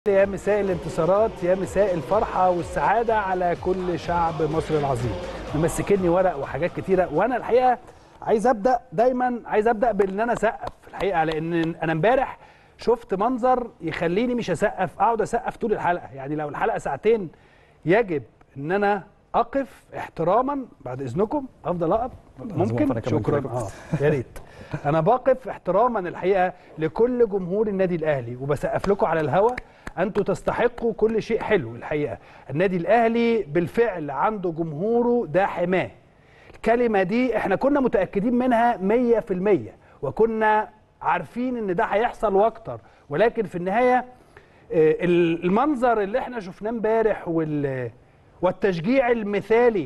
يا مساء الانتصارات يا مساء الفرحة والسعادة على كل شعب مصر العظيم ممسكني ورق وحاجات كتيرة وأنا الحقيقة عايز أبدأ دايما عايز أبدأ بإن أنا أسقف الحقيقة لأن أنا امبارح شفت منظر يخليني مش أسقف أقعد أسقف طول الحلقة يعني لو الحلقة ساعتين يجب إن أنا أقف احتراما بعد إذنكم أفضل أقف ممكن شكرا اه يا ريت انا بقف احتراما الحقيقه لكل جمهور النادي الاهلي وبسقف لكم على الهوا انتوا تستحقوا كل شيء حلو الحقيقه النادي الاهلي بالفعل عنده جمهوره ده حماه الكلمه دي احنا كنا متاكدين منها 100% وكنا عارفين ان ده هيحصل واكتر ولكن في النهايه آه، المنظر اللي احنا شفناه امبارح وال- والتشجيع المثالي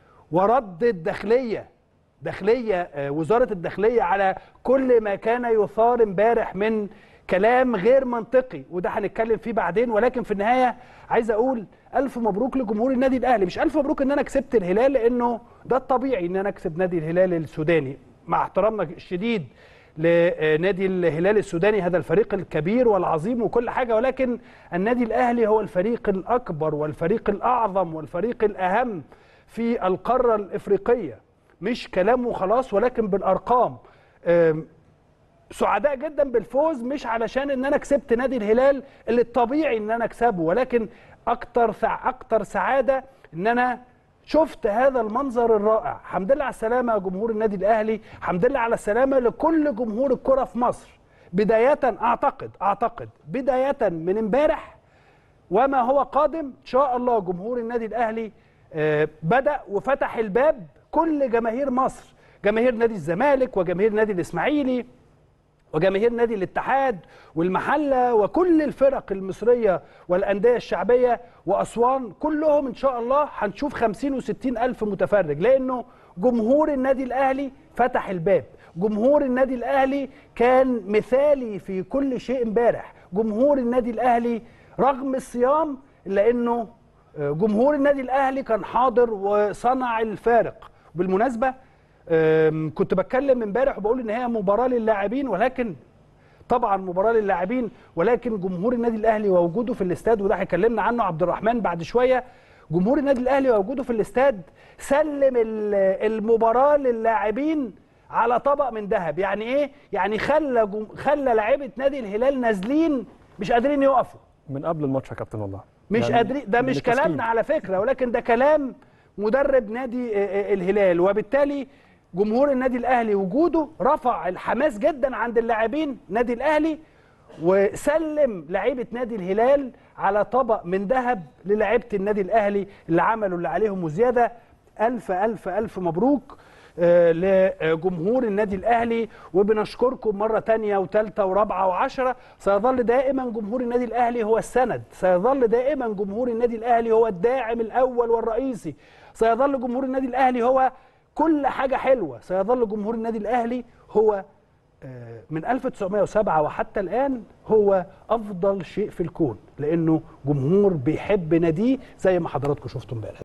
ورد الداخليه داخليه آه، وزاره الداخليه على كل ما كان يثار امبارح من كلام غير منطقي وده هنتكلم فيه بعدين ولكن في النهايه عايز اقول الف مبروك لجمهور النادي الاهلي مش الف مبروك ان انا كسبت الهلال لانه ده الطبيعي ان انا اكسب نادي الهلال السوداني مع احترامنا الشديد لنادي الهلال السوداني هذا الفريق الكبير والعظيم وكل حاجه ولكن النادي الاهلي هو الفريق الاكبر والفريق الاعظم والفريق الاهم في القاره الافريقيه مش كلام وخلاص ولكن بالارقام أم، سعداء جدا بالفوز مش علشان ان انا كسبت نادي الهلال اللي الطبيعي ان انا اكسبه ولكن اكتر سع... اكتر سعاده ان انا شفت هذا المنظر الرائع الحمد لله على السلامه يا جمهور النادي الاهلي الحمد لله على السلامه لكل جمهور الكره في مصر بدايه اعتقد اعتقد بدايه من امبارح وما هو قادم ان شاء الله جمهور النادي الاهلي آه، بدا وفتح الباب كل جماهير مصر جماهير نادي الزمالك وجماهير نادي الاسماعيلي وجماهير نادي الاتحاد والمحله وكل الفرق المصريه والانديه الشعبيه واسوان كلهم ان شاء الله هنشوف 50 و60 الف متفرج لانه جمهور النادي الاهلي فتح الباب جمهور النادي الاهلي كان مثالي في كل شيء امبارح جمهور النادي الاهلي رغم الصيام لانه جمهور النادي الاهلي كان حاضر وصنع الفارق بالمناسبه أم، كنت بتكلم امبارح وبقول ان هي مباراه للاعبين ولكن طبعا مباراه للاعبين ولكن جمهور النادي الاهلي ووجوده في الاستاد وده هيكلمنا عنه عبد الرحمن بعد شويه جمهور النادي الاهلي ووجوده في الاستاد سلم ال- المباراه للاعبين على طبق من ذهب يعني ايه يعني خلى جم... خلى لعيبه نادي الهلال نازلين مش قادرين يقفوا من قبل الماتش يا كابتن والله مش يعني قادرين ده من مش التشكيل. كلامنا على فكره ولكن ده كلام مدرب نادي آه، آه، الهلال وبالتالي جمهور النادي الاهلي وجوده رفع الحماس جدا عند اللاعبين نادي الاهلي وسلم لعيبه نادي الهلال على طبق من ذهب للاعيبه النادي الاهلي اللي عملوا اللي عليهم وزياده الف الف الف مبروك آه، لجمهور النادي الاهلي وبنشكركم مره تانية وثالثه ورابعه وعشرة سيظل دائما جمهور النادي الاهلي هو السند سيظل دائما جمهور النادي الاهلي هو الداعم الاول والرئيسي سيظل جمهور النادي الاهلي هو كل حاجه حلوه سيظل جمهور النادي الاهلي هو آه، من 1907 وحتى الآن هو أفضل شيء في الكون لأنه جمهور بيحب ناديه زي ما حضراتكم شفتوا امبارح